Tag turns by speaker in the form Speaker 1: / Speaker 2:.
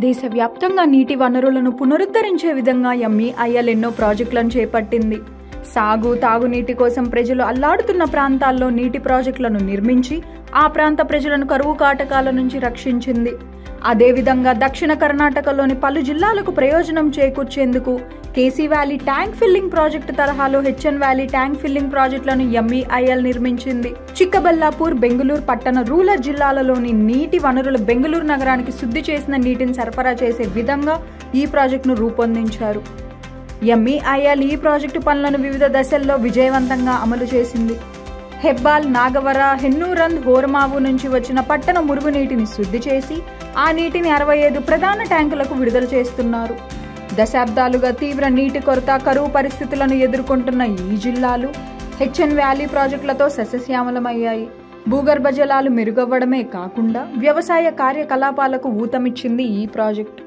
Speaker 1: దేశవ్యాప్తంగా నీటి వనరులను పునరుద్ధరించే విధంగా ఎంఈఐఎల్ ఎన్నో ప్రాజెక్టులను చేపట్టింది సాగు తాగునీటి కోసం ప్రజలు అల్లాడుతున్న ప్రాంతాల్లో నీటి ప్రాజెక్టులను నిర్మించి ఆ ప్రాంత ప్రజలను కరువు కాటకాల నుంచి రక్షించింది అదేవిధంగా దక్షిణ కర్ణాటకలోని పలు జిల్లాలకు ప్రయోజనం చేకూర్చేందుకు KC valley tank filling project తరహాలో హెచ్ఎన్ వ్యాలీ ట్యాంక్ ఫిల్లింగ్ ప్రాజెక్టులను ఎంఈఐఎల్ నిర్మించింది చిక్కబల్లాపూర్ బెంగళూరు పట్టణ రూరల్ జిల్లాలలోని నీటి వనరులు బెంగళూరు నగరానికి శుద్ధి చేసిన నీటిని సరఫరా చేసే విధంగా ఈ ప్రాజెక్టును రూపొందించారు ఎంఈఐఎల్ ఈ ప్రాజెక్టు పనులను వివిధ దశల్లో విజయవంతంగా అమలు చేసింది హెబ్బాల్ నాగవర హెన్నూరంద్ హోరమావు నుంచి వచ్చిన పట్టణ మురుగునీటిని శుద్ధి చేసి ఆ నీటిని అరవై ఐదు ప్రధాన ట్యాంకులకు విడుదల చేస్తున్నారు దశాబ్దాలుగా తీవ్ర నీటి కొరత కరువు పరిస్థితులను ఎదుర్కొంటున్న ఈ జిల్లాలు హెచ్ఎన్ వ్యాలీ ప్రాజెక్టులతో సస్యశ్యామలమయ్యాయి భూగర్భ జలాలు మెరుగవ్వడమే కాకుండా వ్యవసాయ కార్యకలాపాలకు ఊతమిచ్చింది ఈ ప్రాజెక్టు